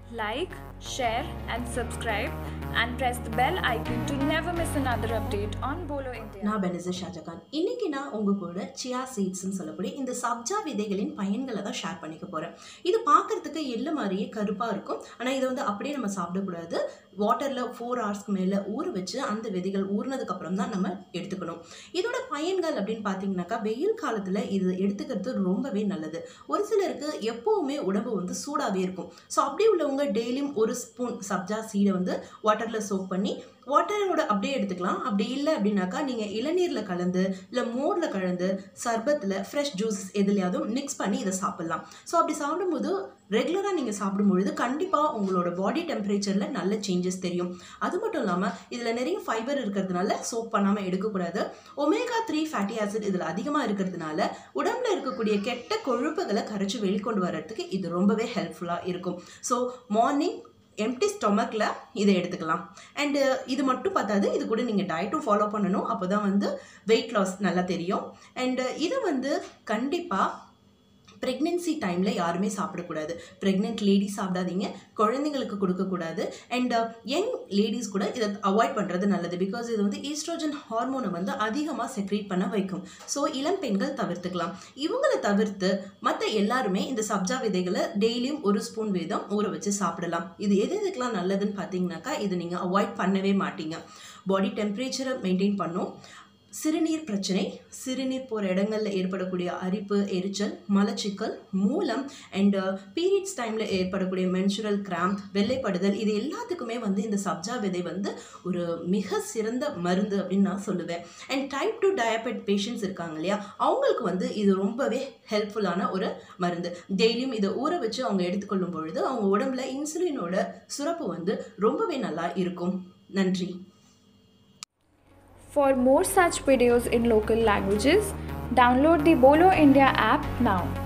like, share, and subscribe, and press the bell icon to never miss another update on Bolo India. நான் பெனசர் ஷாஜகான் இன்னைக்கு நான் உங்க கூட சியா சீட்ஸ்னு சொல்லக்கூடிய இந்த சப்ஜா விதைகளின் பயன்களை தான் ஷேர் பண்ணிக்க போறேன் இது பார்க்கறதுக்கு எள்ளு மாதிரியே கருப்பா இருக்கும் ஆனா இதை வந்து அப்படியே நம்ம சாப்பிடக்கூடாது வாட்டர்ல ஃபோர் ஹவர்ஸ்க்கு மேல ஊற வச்சு அந்த விதைகள் ஊறினதுக்கு அப்புறம் தான் நம்ம எடுத்துக்கணும் இதோட பயன்கள் அப்படின்னு பார்த்தீங்கன்னாக்கா வெயில் காலத்துல இது எடுத்துக்கிறது ரொம்பவே நல்லது ஒரு சிலருக்கு எப்பவுமே உடம்பு வந்து சூடாவே இருக்கும் ஸோ அப்படி உள்ளவங்க டெய்லியும் ஒரு ஸ்பூன் சப்ஜா சீடை வந்து வாட்டர்ல சோப் பண்ணி வாட்டரோட அப்படியே எடுத்துக்கலாம் அப்படி இல்லை அப்படின்னாக்கா நீங்கள் இளநீரில் கலந்து இல்லை மோரில் கலந்து சர்பத்தில் ஃப்ரெஷ் ஜூஸஸ் எதுலையாவது மிக்ஸ் பண்ணி இதை சாப்பிட்லாம் ஸோ அப்படி சாப்பிடும்போது ரெகுலராக நீங்கள் சாப்பிடும்பொழுது கண்டிப்பாக உங்களோட பாடி டெம்பரேச்சரில் நல்ல சேஞ்சஸ் தெரியும் அது மட்டும் இல்லாமல் இதில் நிறைய ஃபைபர் இருக்கிறதுனால சோப் பண்ணாமல் எடுக்கக்கூடாது ஒமேகா த்ரீ ஃபேட்டி ஆசிட் இதில் அதிகமாக இருக்கிறதுனால உடம்புல இருக்கக்கூடிய கெட்ட கொழுப்புகளை கரைச்சி வெளிக்கொண்டு வர்றதுக்கு இது ரொம்பவே ஹெல்ப்ஃபுல்லாக இருக்கும் ஸோ மார்னிங் எம்டி ஸ்டொமக்கில் இதை எடுத்துக்கலாம் அண்டு இது மட்டும் பார்த்தாது இது கூட நீங்கள் டயட்டும் ஃபாலோ பண்ணணும் அப்போ தான் வந்து வெயிட் லாஸ் நல்லா தெரியும் அண்டு இதை வந்து கண்டிப்பாக ப்ரெக்னென்சி டைமில் யாருமே சாப்பிடக்கூடாது ப்ரெக்னென்ட் லேடிஸ் சாப்பிடாதீங்க குழந்தைங்களுக்கு கொடுக்கக்கூடாது அண்ட் யங் லேடிஸ் கூட இதை அவாய்ட் பண்ணுறது நல்லது பிகாஸ் இது வந்து ஈஸ்ட்ரோஜன் ஹார்மோனை வந்து அதிகமாக செக்ரேட் பண்ண வைக்கும் ஸோ இளம் பெண்கள் தவிர்த்துக்கலாம் இவங்களை தவிர்த்து மற்ற எல்லாருமே இந்த சப்ஜா விதைகளை டெய்லியும் ஒரு ஸ்பூன் வீதம் ஊற வச்சு சாப்பிடலாம் இது எது எதுக்கெல்லாம் நல்லதுன்னு பார்த்தீங்கன்னாக்கா இது நீங்கள் அவாய்ட் பண்ணவே மாட்டீங்க பாடி டெம்பரேச்சரை மெயின்டைன் பண்ணும் சிறுநீர் பிரச்சனை சிறுநீர் போகிற இடங்களில் ஏற்படக்கூடிய அரிப்பு எரிச்சல் மலச்சிக்கல் மூலம் அண்ட் பீரியட்ஸ் டைமில் ஏற்படக்கூடிய மென்சுரல் கிராம்ப் வெள்ளைப்படுதல் இது எல்லாத்துக்குமே வந்து இந்த சப்ஜா விதை வந்து ஒரு மிக சிறந்த மருந்து அப்படின்னு நான் சொல்லுவேன் and type two diabetes patients இருக்காங்க இல்லையா அவங்களுக்கு வந்து இது ரொம்பவே ஹெல்ப்ஃபுல்லான ஒரு மருந்து டெய்லியும் இதை ஊற வச்சு அவங்க எடுத்துக்கொள்ளும் பொழுது அவங்க உடம்புல இன்சுலினோட சுரப்பு வந்து ரொம்பவே நல்லா இருக்கும் நன்றி For more such videos in local languages, download the Bolo India app now.